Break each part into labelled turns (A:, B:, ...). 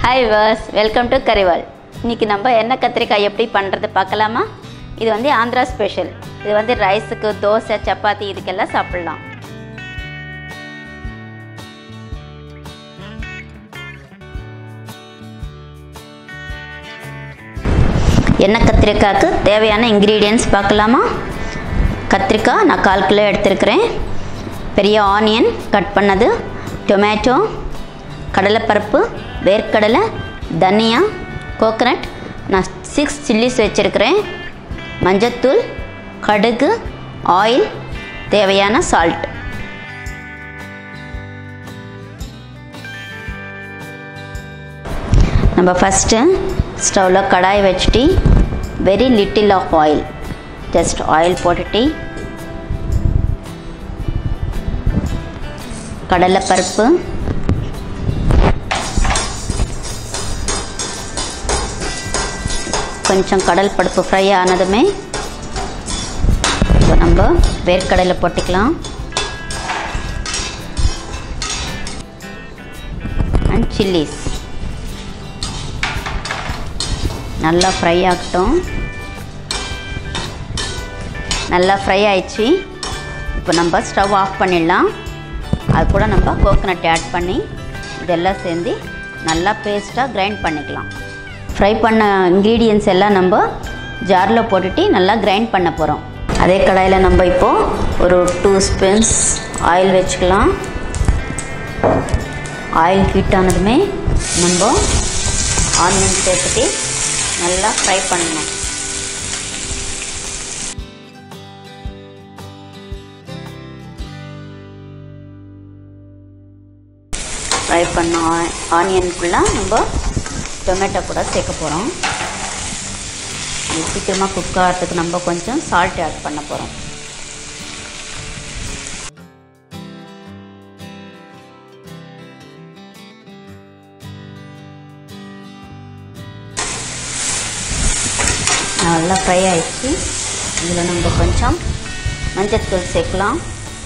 A: hi வர்ஸ் welcome to கரிவால் இன்னைக்கு நம்ம எண்ணெய் கத்திரிக்காய் எப்படி பண்ணுறது பார்க்கலாமா இது வந்து ஆந்திரா ஸ்பெஷல் இது வந்து ரைஸுக்கு தோசை சப்பாத்தி இதுக்கெல்லாம் சாப்பிட்லாம் எண்ணெய் கத்திரிக்காய்க்கு தேவையான இன்க்ரீடியன்ஸ் பார்க்கலாமா கத்திரிக்காய் நான் கால் கிலோ எடுத்திருக்கிறேன் பெரிய ஆனியன் கட் பண்ணது டொமேட்டோ கடலைப்பருப்பு வேர்க்கடலை தனியா கோகனட் நான் சிக்ஸ் சில்லிஸ் வச்சுருக்கிறேன் மஞ்சத்தூள் கடுகு ஆயில் தேவையான சால்ட் நம்ம ஃபஸ்ட்டு ஸ்டவ்வில் கடாய் வச்சுட்டு very little of oil just oil போட்டுட்டு கடலைப்பருப்பு கொஞ்சம் கடல் பருப்பு ஃப்ரை ஆனதுமே இப்போ நம்ம வேர்க்கடலை போட்டுக்கலாம் அண்ட் சில்லிஸ் நல்லா ஃப்ரை ஆகட்டும் நல்லா ஃப்ரை ஆயிடுச்சு இப்போ நம்ம ஸ்டவ் ஆஃப் பண்ணிடலாம் அது கூட நம்ம கோகனட் ஆட் பண்ணி இதெல்லாம் சேர்ந்து நல்லா பேஸ்ட்டாக கிரைண்ட் பண்ணிக்கலாம் ஃப்ரை பண்ண இன்க்ரீடியன்ஸ் எல்லாம் நம்ம ஜாரில் போட்டுட்டு நல்லா கிரைண்ட் பண்ண போகிறோம் அதே கடாயில் நம்ம இப்போது ஒரு டூ ஸ்பூன்ஸ் ஆயில் வச்சுக்கலாம் ஆயில் ஹீட் ஆனதுமே நம்ம ஆனியன் சேர்த்துட்டு நல்லா ஃப்ரை பண்ணணும் ஃப்ரை பண்ண ஆனியனுக்குள்ளே நம்ம டொமேட்டோ கூட சேர்க்க போகிறோம் இது சீக்கிரமாக குக் ஆகிறதுக்கு நம்ம கொஞ்சம் சால்ட் ஆட் பண்ண போகிறோம் நல்லா ஃப்ரை ஆயிடுச்சு இதில் நம்ம கொஞ்சம் மஞ்சத்தூள் சேர்க்கலாம்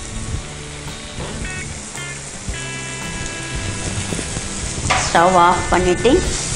A: ஸ்டவ் ஆஃப் பண்ணிவிட்டு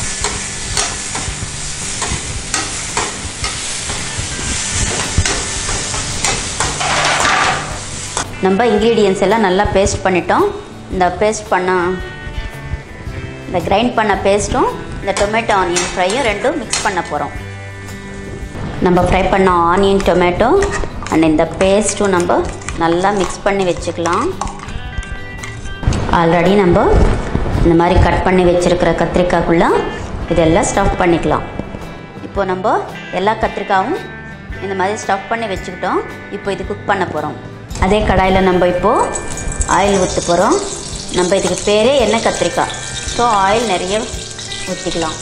A: நம்ம இன்க்ரீடியன்ஸ் எல்லாம் நல்லா பேஸ்ட் பண்ணிட்டோம் இந்த பேஸ்ட் பண்ண இந்த கிரைண்ட் பண்ண பேஸ்ட்டும் இந்த டொமேட்டோ ஆனியன் ஃப்ரையும் ரெண்டும் மிக்ஸ் பண்ண போகிறோம் நம்ம ஃப்ரை பண்ண ஆனியன் டொமேட்டோ அண்ட் இந்த பேஸ்ட்டும் நம்ம நல்லா மிக்ஸ் பண்ணி வச்சுக்கலாம் ஆல்ரெடி நம்ம இந்த மாதிரி கட் பண்ணி வச்சுருக்கிற கத்திரிக்காய்க்குள்ளே இதெல்லாம் ஸ்டஃப் பண்ணிக்கலாம் இப்போ நம்ம எல்லா கத்திரிக்காயும் இந்த மாதிரி ஸ்டஃப் பண்ணி வச்சுக்கிட்டோம் இப்போ இது குக் பண்ண போகிறோம் அதே கடாயில் நம்ம இப்போது ஆயில் ஊற்ற போகிறோம் நம்ம இதுக்கு பேரே எண்ணெய் கத்திரிக்காய் ஸோ ஆயில் நிறைய ஊற்றிக்கலாம்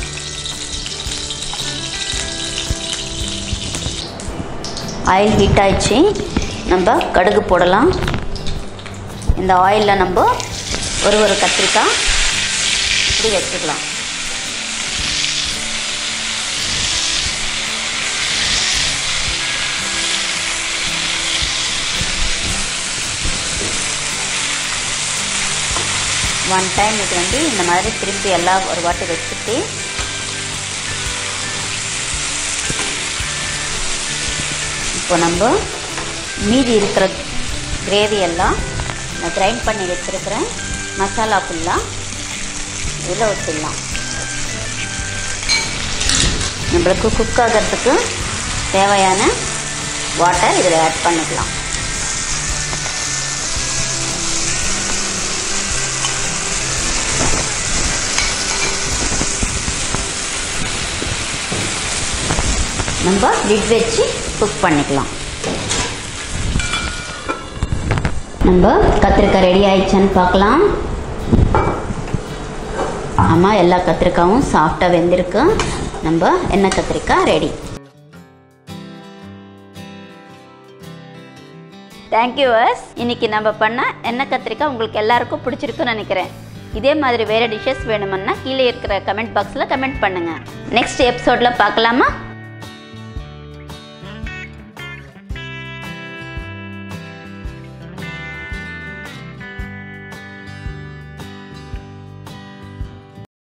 A: ஆயில் ஹீட் ஆயிடுச்சு நம்ம கடுகு போடலாம் இந்த ஆயிலில் நம்ம ஒரு ஒரு கத்திரிக்காய் இப்படி வச்சுக்கலாம் ஒன் டைம் இது வந்து இந்த மாதிரி திருப்பி எல்லாம் ஒரு வாட்டி வச்சுட்டு இப்போ நம்ம மீதி இருக்கிற கிரேவி எல்லாம் நான் கிரைண்ட் பண்ணி வச்சுருக்கிறேன் மசாலா ஃபுல்லாக இதில் ஊற்றிடலாம் நம்மளுக்கு குக் ஆகிறதுக்கு தேவையான வாட்டர் இதில் ஆட் பண்ணிக்கலாம் நம்ம லிட் வச்சு குக் பண்ணிக்கலாம் நம்ம கத்திரிக்காய் ரெடி ஆயிடுச்சான்னு பார்க்கலாம் ஆமாம் எல்லா கத்திரிக்காயும் சாஃப்டாக வெந்திருக்கு நம்ம எண்ணெய் கத்திரிக்காய் ரெடி தேங்க்யூ வர்ஸ் இன்னைக்கு நம்ம பண்ண எண்ணெய் கத்திரிக்காய் உங்களுக்கு எல்லாருக்கும் பிடிச்சிருக்குன்னு நினைக்கிறேன் இதே மாதிரி வேறு டிஷ்ஷஸ் வேணுமுன்னா கீழே இருக்கிற கமெண்ட் பாக்ஸில் கமெண்ட் பண்ணுங்கள் நெக்ஸ்ட் எபிசோடில் பார்க்கலாமா